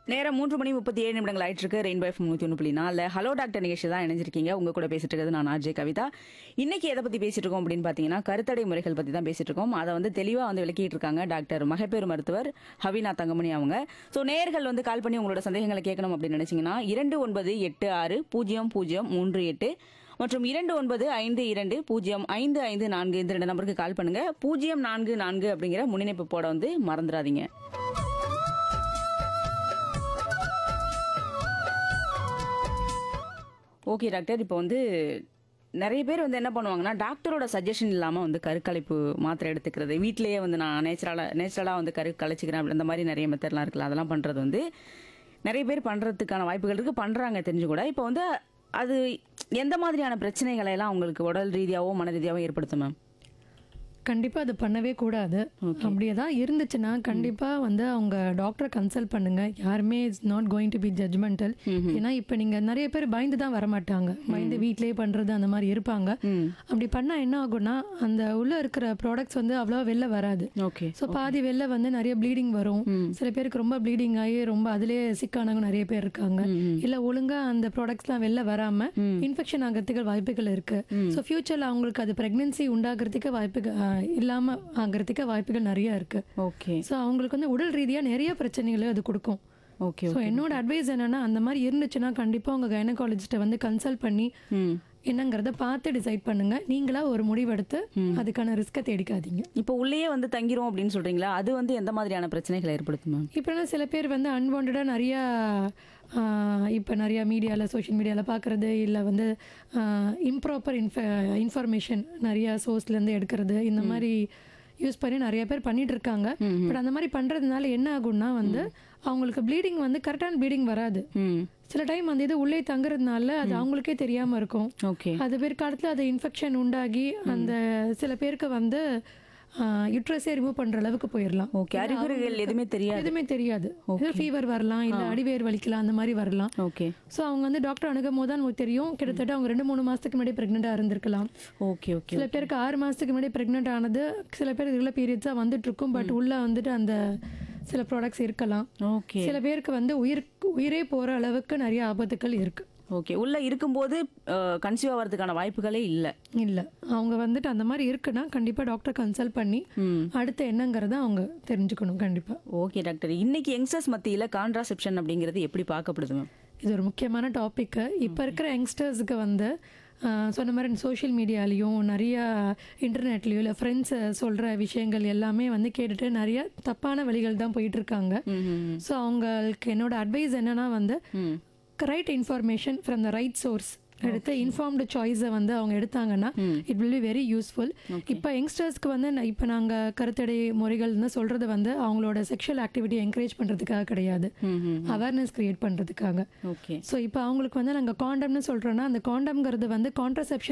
நேரம் மூன்று மணி முப்பத்தி ஏழு நிமிடங்கள் ஆயிட்டு இருக்கு ரெயின்போ எஃப் நூத்தி ஒன்று புள்ளி நாலு ஹலோ டாக்டர் நிகழ்ச்சி தான் இணைஞ்சிருக்கீங்க உங்க கூட பேசிட்டு இருக்கிறது நான் ஆர்ஜே கவிதா இன்னைக்கு எதை பத்தி பேசிட்டு இருக்கோம் அப்படின்னு பாத்தீங்கன்னா கருத்தடை முறைகள் பத்தி தான் பேசிட்டு இருக்கோம் அதை வந்து தெளிவா வந்து விளக்கிட்டு இருக்காங்க டாக்டர் மகப்பேறு மருத்துவர் ஹவினா தங்கமணி அவங்க ஸோ நேர்கள் வந்து கால் பண்ணி உங்களோட சந்தேகங்களை கேட்கணும் அப்படின்னு நினைச்சீங்கன்னா இரண்டு ஒன்பது எட்டு ஆறு பூஜ்ஜியம் பூஜ்ஜியம் மூன்று எட்டு மற்றும் இரண்டு ஒன்பது ஐந்து இரண்டு பூஜ்ஜியம் ஐந்து ஐந்து நான்கு இந்த ரெண்டு நம்பருக்கு கால் பண்ணுங்க பூஜ்ஜியம் நான்கு நான்கு அப்படிங்கிற முன்னிணைப்பு போட வந்து மறந்துடாதீங்க ஓகே டாக்டர் இப்போ வந்து நிறைய பேர் வந்து என்ன பண்ணுவாங்கன்னா டாக்டரோட சஜஷன் இல்லாமல் வந்து கருக்கலைப்பு மாத்திரை எடுத்துக்கிறது வீட்டிலேயே வந்து நான் நேச்சுரலாக நேச்சுரலாக வந்து கரு கலைச்சிக்கிறேன் அப்படி அந்த மாதிரி நிறைய மெத்தட்லாம் இருக்குல்ல அதெல்லாம் பண்ணுறது வந்து நிறைய பேர் பண்ணுறதுக்கான வாய்ப்புகள் இருக்குது பண்ணுறாங்க தெரிஞ்சு கூட இப்போ வந்து அது எந்த மாதிரியான பிரச்சனைகளை எல்லாம் உங்களுக்கு உடல் ரீதியாவோ மன ரீதியாவோ ஏற்படுத்தும் மேம் கண்டிப்பா அது பண்ணவே கூடாது அப்படியே தான் இருந்துச்சுன்னா கண்டிப்பா வந்து அவங்க டாக்டரை கன்சல்ட் பண்ணுங்க யாருமே it's not going to be judgmental ஏன்னா இப்போ நீங்க நிறைய பேர் பயந்து தான் வரமாட்டாங்க பயந்து வீட்லயே பண்றது அந்த மாதிரி இருப்பாங்க அப்படி பண்ணா என்ன ஆகும்னா அந்த உள்ள இருக்கிற ப்ராடக்ட்ஸ் வந்து அவ்வளோ வெளில வராது ஓகே ஸோ பாதி வெளில வந்து நிறைய ப்ளீடிங் வரும் சில பேருக்கு ரொம்ப ப்ளீடிங் ஆகி ரொம்ப அதிலே சிக்கானவங்க நிறைய பேர் இருக்காங்க இல்ல ஒழுங்கா அந்த ப்ராடக்ட்ஸ்லாம் வெளில வராம இன்ஃபெக்ஷன் ஆகிறதுக்கு வாய்ப்புகள் இருக்கு ஸோ ஃபியூச்சர்ல அவங்களுக்கு அது பிரெக்னன்சி உண்டாகிறதுக்கு வாய்ப்புகள் ஆஹ், இல்லாம ஆகிறதுக்கு வாய்ப்புகள் நிறைய இருக்கு ஓகே ஸோ அவங்களுக்கு வந்து உடல் ரீதியா நிறைய பிரச்சனைகளை அது கொடுக்கும் ஓகே ஸோ என்னோட அட்வைஸ் என்னன்னா அந்த மாதிரி இருந்துச்சுன்னா கண்டிப்பா உங்க கைனகாலஜிஸ்ட்டை வந்து கன்சல்ட் பண்ணி ம் என்னங்கிறத பார்த்து டிசைட் பண்ணுங்க நீங்களா ஒரு முடிவெடுத்து அதுக்கான ரிஸ்க்கை தேடிக்காதீங்க இப்போ உள்ளேயே வந்து தங்கிரும் அப்படின்னு சொல்றீங்களா அது வந்து எந்த மாதிரியான பிரச்சனைகளை ஏற்படுத்தும் மேம் இப்போலாம் சில பேர் வந்து அன்வான்டாக நிறையா இப்போ நிறையா மீடியாவில் சோஷியல் மீடியாவில் பார்க்குறது இல்லை வந்து இம்ப்ராப்பர் இன்ஃப இன்ஃபர்மேஷன் நிறையா சோர்ஸ்லேருந்து எடுக்கிறது இந்த மாதிரி யூஸ் பண்ணி நிறைய பேர் பண்ணிட்டு இருக்காங்க பட் அந்த மாதிரி பண்ணுறதுனால என்ன ஆகும்னா வந்து அவங்களுக்கு ப்ளீடிங் வந்து கரெக்டான ப்ளீடிங் வராது ம் சில டைம் வந்து இது உள்ளே தங்குறதுனால அது அவங்களுக்கே தெரியாமல் இருக்கும் ஓகே அது பிற்காலத்தில் அது இன்ஃபெக்ஷன் உண்டாகி அந்த சில பேருக்கு வந்து யுட்ரஸே ரிமூவ் பண்ணுற அளவுக்கு போயிடலாம் ஓகே அறிகுறிகள் எதுவுமே தெரியாது எதுவுமே தெரியாது ஃபீவர் வரலாம் இல்ல அடிவேர் வலிக்கலாம் அந்த மாதிரி வரலாம் ஓகே ஸோ அவங்க வந்து டாக்டர் அணுகும் போது தான் நமக்கு தெரியும் கிட்டத்தட்ட அவங்க ரெண்டு மூணு மாசத்துக்கு முன்னாடி ப்ரெக்னெண்ட்டாக இருந்திருக்கலாம் ஓகே ஓகே சில பேருக்கு ஆறு மாசத்துக்கு முன்னாடி ப்ரெக்னென்ட் ஆனது சில பேர் இதில் பீரியட்ஸாக வந்துட்டு இருக்கும் பட் உள்ள வந்துட்டு அந்த சில ப்ராடக்ட்ஸ் இருக்கலாம் ஓகே சில பேருக்கு வந்து உயிர் உயிரே போற அளவுக்கு நிறைய ஆபத்துக்கள் இருக்கு ஓகே உள்ள இருக்கும்போது கன்சீவ் ஆகிறதுக்கான வாய்ப்புகளே இல்லை இல்ல அவங்க வந்துட்டு அந்த மாதிரி இருக்குன்னா கண்டிப்பா டாக்டர் கன்சல்ட் பண்ணி அடுத்து என்னங்கிறத அவங்க தெரிஞ்சுக்கணும் கண்டிப்பா ஓகே டாக்டர் இன்னைக்கு யங்ஸ்டர்ஸ் மத்தியில் கான்ட்ராசெப்ஷன் அப்படிங்கிறது எப்படி பார்க்கப்படுது மேம் இது ஒரு முக்கியமான டாபிக்கு இப்போ இருக்கிற யங்ஸ்டர்ஸுக்கு வந்து ஆஹ், சொன்ன மாதிரி சோஷியல் மீடியாலேயும் நிறைய இன்டர்நெட்லேயும் இல்லை ஃப்ரெண்ட்ஸ் சொல்கிற விஷயங்கள் எல்லாமே வந்து கேட்டுட்டு நிறைய தப்பான வழிகள் தான் போயிட்டு இருக்காங்க ஸோ அவங்களுக்கு என்னோட அட்வைஸ் என்னன்னா வந்து right information from the right source எடுத்து இன்ஃபார்ம்டு சாய்ஸை வந்து அவங்க எடுத்தாங்கன்னா it will be very useful இப்போ யங்ஸ்டர்ஸ்க்கு வந்து ந- இப்போ நாங்கள் கருத்தடை முறைகள்னு சொல்கிறது வந்து அவங்களோட செக்ஷுவல் ஆக்டிவிட்டி என்கரேஜ் பண்ணுறதுக்காக கிடையாது அவேர்னஸ் கிரியேட் பண்ணுறதுக்காக ஓகே ஸோ இப்போ அவங்களுக்கு வந்து நாங்கள் காண்டம்னு சொல்கிறோன்னா அந்த காண்டம்ங்கிறது வந்து கான்ட்ரசெப்ஷன்